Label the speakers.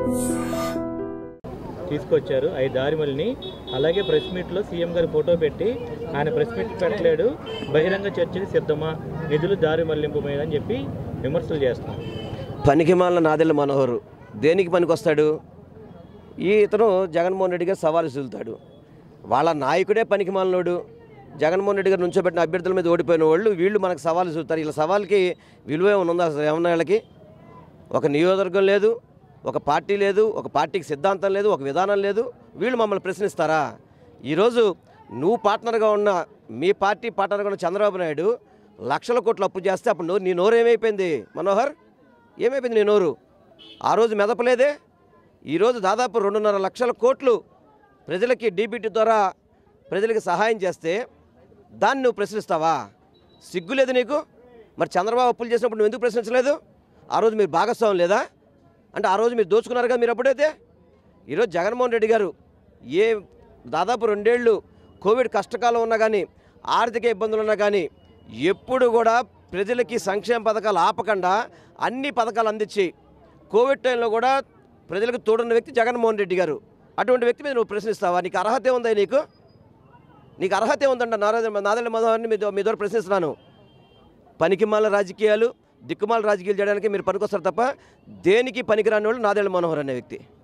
Speaker 1: తీసుకొచ్చారు ఐదు దారిమల్ని అలాగే ప్రెస్ మీట్లో సీఎం గారి ఫోటో పెట్టి ఆయన ప్రెస్ మీట్ పెట్టలేడు బహిరంగ చర్చకి సిద్ధమా నిధులు దారి మళ్లింపు మీద అని చెప్పి విమర్శలు చేస్తున్నారు
Speaker 2: పనికిమాలిన నాదెళ్ళ మనోహరు దేనికి పనికొస్తాడు ఈ ఇతను జగన్మోహన్ రెడ్డి గారు సవాలు సులుతాడు వాళ్ళ నాయకుడే పనికిమాలినోడు జగన్మోహన్ రెడ్డి గారు నుంచోబెట్టిన అభ్యర్థుల మీద ఓడిపోయిన వాళ్ళు వీళ్ళు మనకు సవాలు సులుతారు వీళ్ళ సవాల్కి విలువ ఏమైనా ఉందా అసలు ఏమన్నా వీళ్ళకి ఒక నియోజకవర్గం లేదు ఒక పార్టీ లేదు ఒక పార్టీకి సిద్ధాంతం లేదు ఒక విధానం లేదు వీళ్ళు మమ్మల్ని ప్రశ్నిస్తారా ఈరోజు నువ్వు పార్ట్నర్గా ఉన్న మీ పార్టీ పార్ట్నర్గా ఉన్న చంద్రబాబు నాయుడు లక్షల కోట్లు అప్పు చేస్తే అప్పుడు నోరు నీ నోరు ఏమైపోయింది మనోహర్ ఏమైపోయింది నీ నోరు ఆ రోజు మెదపలేదే ఈరోజు దాదాపు రెండున్నర లక్షల కోట్లు ప్రజలకి డీబీటీ ద్వారా ప్రజలకి సహాయం చేస్తే దాన్ని నువ్వు ప్రశ్నిస్తావా సిగ్గులేదు నీకు మరి చంద్రబాబు అప్పులు చేసినప్పుడు నువ్వు ఎందుకు ప్రశ్నించలేదు ఆ రోజు మీరు భాగస్వామ్యం లేదా అంటే ఆ రోజు మీరు దోచుకున్నారు కదా మీరు అప్పుడైతే ఈరోజు జగన్మోహన్ రెడ్డి గారు ఏ దాదాపు రెండేళ్ళు కోవిడ్ కష్టకాలం ఉన్నా కానీ ఆర్థిక ఇబ్బందులు ఉన్నా కానీ ఎప్పుడు కూడా ప్రజలకి సంక్షేమ పథకాలు ఆపకుండా అన్ని పథకాలు అందించి కోవిడ్ టైంలో కూడా ప్రజలకు తోడున్న వ్యక్తి జగన్మోహన్ రెడ్డి గారు అటువంటి వ్యక్తి మీద నువ్వు ప్రశ్నిస్తావా నీకు అర్హత ఉందా నీకు నీకు అర్హత ఉందంట నారాయణ నాదెళ్ళ మనోహర్ని మీ మీ ద్వారా ప్రశ్నిస్తున్నాను పనికిమాల రాజకీయాలు దిక్కుమాల రాజకీయాలు చేయడానికి మీరు పనికొస్తారు తప్ప దేనికి పనికిరాని వాళ్ళు నాదెళ్ళ మనోహర్ అనే వ్యక్తి